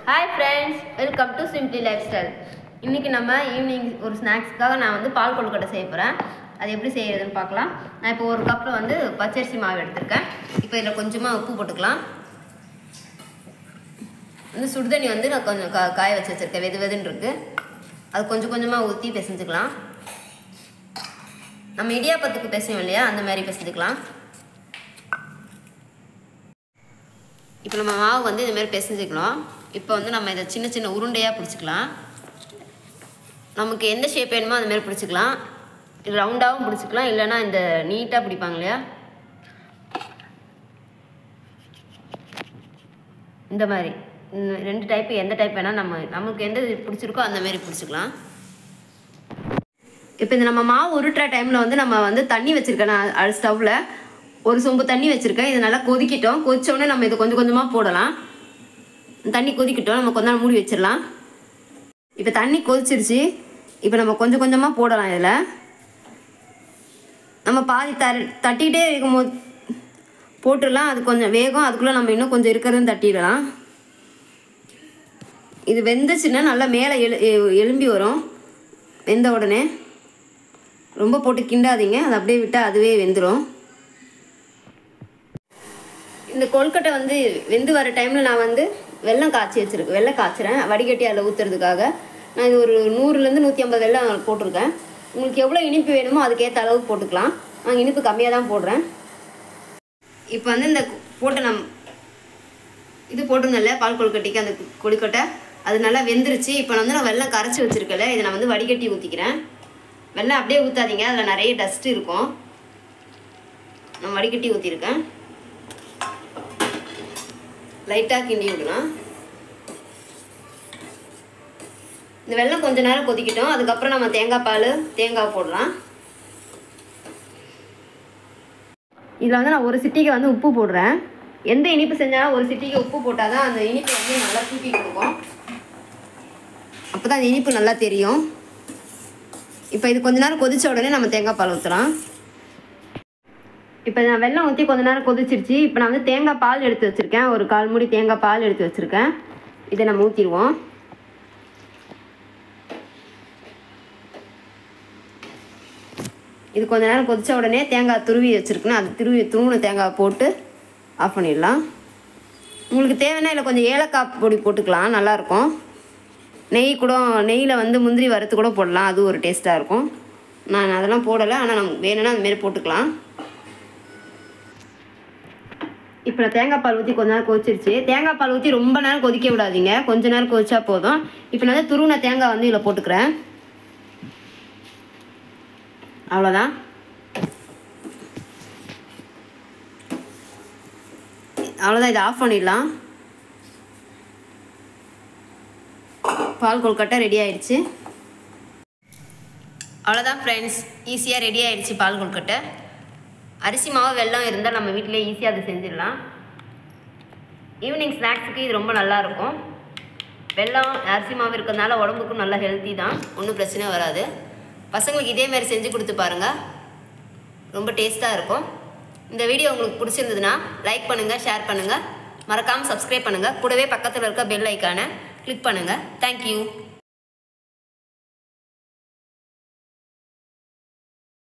hi friends welcome to simply lifestyle இன்றைக்கி நம்ம evening ஒரு ஸ்நாக்ஸ்க்காக நான் வந்து பால் கொழுக்கட்டை செய்ய போகிறேன் அது எப்படி செய்யறதுன்னு பார்க்கலாம் நான் இப்போ ஒரு கப்பில் வந்து பச்சரிசி மாவு எடுத்திருக்கேன் இப்போ இதில் கொஞ்சமாக உப்பு போட்டுக்கலாம் வந்து சுடுதண்ணி வந்து நான் கொஞ்சம் கா காய வச்சு வச்சுருக்கேன் வெது வெதுன்னு இருக்குது அது கொஞ்சம் கொஞ்சமாக ஊற்றி பிசைஞ்சுக்கலாம் நம்ம இடியாப்பத்துக்கு பிசையும் இல்லையா அந்த மாதிரி பிசைஞ்சுக்கலாம் இப்போ நம்ம மாவு வந்து இந்த மாதிரி பிசைஞ்சுக்கலாம் இப்போ வந்து நம்ம இதை சின்ன சின்ன உருண்டையாக பிடிச்சிக்கலாம் நமக்கு எந்த ஷேப் வேணுமோ அந்த மாதிரி பிடிச்சிக்கலாம் ரவுண்டாகவும் பிடிச்சிக்கலாம் இல்லைன்னா இந்த நீட்டாக பிடிப்பாங்க இல்லையா இந்த மாதிரி இந்த ரெண்டு டைப்பு எந்த டைப் வேணால் நம்ம நமக்கு எந்த இது பிடிச்சிருக்கோ அந்த மாதிரி பிடிச்சிக்கலாம் இப்போ இந்த நம்ம மாவு உருட்டுற டைமில் வந்து நம்ம வந்து தண்ணி வச்சுருக்கேன் நான் அது ஸ்டவ்வில் ஒரு சொம்பு தண்ணி வச்சுருக்கேன் இது நல்லா கொதிக்கிட்டோம் கொதிச்ச உடனே நம்ம இதை கொஞ்சம் கொஞ்சமாக போடலாம் தண்ணி கொதிக்கிட்டோம் நம்ம கொஞ்ச நேரம் மூடி வச்சிடலாம் இப்போ தண்ணி கொதிச்சிருச்சு இப்போ நம்ம கொஞ்சம் கொஞ்சமாக போடலாம் இதில் நம்ம பாதி தர தட்டிகிட்டே இருக்கும்போது போட்டுடலாம் அது கொஞ்சம் வேகம் அதுக்குள்ளே நம்ம இன்னும் கொஞ்சம் இருக்கிறதுன்னு தட்டிடலாம் இது வெந்துச்சுன்னா நல்லா மேலே எழு எ- எலும்பி வரும் வெந்த உடனே ரொம்ப போட்டு கிண்டாதீங்க அது அப்படியே விட்டால் அதுவே வெந்துடும் இந்த கொழுக்கட்டை வந்து வெந்து வர டைமில் நான் வந்து வெல்லம் காய்ச்சி வச்சுருக்கேன் வெல்லம் காய்ச்சுறேன் வடிகட்டி அதில் ஊற்றுறதுக்காக நான் இது ஒரு நூறுலேருந்து நூற்றி ஐம்பது வெல்லம் போட்டிருக்கேன் உங்களுக்கு எவ்வளோ இனிப்பு வேணுமோ அதுக்கேற்ற அளவு போட்டுக்கலாம் நான் இனிப்பு கம்மியாக தான் போடுறேன் இப்போ வந்து இந்த போட்ட நம் இது போட்டிருந்தேன்ல பால் கொழுக்கட்டைக்கு அந்த கொழுக்கட்டை அது நல்லா வெந்துருச்சு இப்போ வந்து நான் வெல்லம் கரைச்சி வச்சுருக்கல இதை நான் வந்து வடிகட்டி ஊற்றிக்கிறேன் வெல்லம் அப்படியே ஊற்றாதீங்க அதில் நிறைய டஸ்ட் இருக்கும் நான் வடிகட்டி ஊற்றிருக்கேன் லைட்டாக கிண்டி விடலாம் இந்த வெல்லம் கொஞ்ச நேரம் கொதிக்கட்டும் அதுக்கப்புறம் நம்ம தேங்காய் பால் தேங்காய் போடலாம் இதில் வந்து நான் ஒரு சிட்டிக்கு வந்து உப்பு போடுறேன் எந்த இனிப்பு செஞ்சாலும் ஒரு சிட்டிக்கு உப்பு போட்டால் தான் அந்த இனிப்பு வந்து நல்லா தூக்கி கொடுக்கும் அப்போ தான் அந்த இனிப்பு நல்லா தெரியும் இப்போ இது கொஞ்ச நேரம் கொதிச்ச உடனே நம்ம தேங்காய் பால் ஊற்றலாம் இப்போ நான் வெல்லம் ஊற்றி கொஞ்ச நேரம் கொதிச்சிருச்சு இப்போ நான் வந்து தேங்காய் பால் எடுத்து வச்சுருக்கேன் ஒரு கால் மூடி தேங்காய் பால் எடுத்து வச்சுருக்கேன் இதை நம்ம ஊற்றிடுவோம் இது கொஞ்ச நேரம் கொதிச்ச உடனே தேங்காய் துருவி வச்சுருக்குன்னு அது துருவி துருவின தேங்காய் போட்டு ஆஃப் பண்ணிடலாம் உங்களுக்கு தேவைன்னா இல்லை கொஞ்சம் ஏலக்காய் பொடி போட்டுக்கலாம் நல்லாயிருக்கும் நெய் கூட நெய்யில் வந்து முந்திரி வறுத்து கூட போடலாம் அது ஒரு டேஸ்ட்டாக இருக்கும் நான் அதெல்லாம் போடலை ஆனால் நம்ம வேணும்னா அதுமாரி போட்டுக்கலாம் இப்போ நான் தேங்காய் பால் ஊற்றி கொஞ்ச நேரம் கொதிச்சிருச்சு தேங்காய் பால் ஊற்றி ரொம்ப நேரம் கொதிக்க விடாதீங்க கொஞ்ச நேரம் கொதிச்சா போதும் இப்போ நான் வந்து துருவின தேங்காய் வந்து இதில் போட்டுக்கிறேன் அவ்வளோதான் அவ்வளோதான் இதை ஆஃப் பண்ணிடலாம் பால் கொழுக்கட்டை ரெடி ஆயிடுச்சு அவ்வளோதான் ஃப்ரெண்ட்ஸ் ஈஸியாக ரெடி ஆயிடுச்சு பால் கொழுக்கட்டை அரிசி மாவு வெல்லம் இருந்தால் நம்ம வீட்டிலே ஈஸியாக அதை செஞ்சிடலாம் ஈவினிங் ஸ்நாக்ஸுக்கு இது ரொம்ப நல்லா இருக்கும் வெல்லம் அரிசி மாவு இருக்கிறதுனால உடம்புக்கும் நல்லா ஹெல்த்தி தான் ஒன்றும் பிரச்சனை வராது பசங்களுக்கு இதே மாதிரி செஞ்சு கொடுத்து பாருங்கள் ரொம்ப டேஸ்ட்டாக இருக்கும் இந்த வீடியோ உங்களுக்கு பிடிச்சிருந்ததுன்னா லைக் பண்ணுங்கள் ஷேர் பண்ணுங்கள் மறக்காமல் சப்ஸ்கிரைப் பண்ணுங்கள் கூடவே பக்கத்தில் இருக்க பெல் ஐக்கானை கிளிக் பண்ணுங்கள் தேங்க்யூ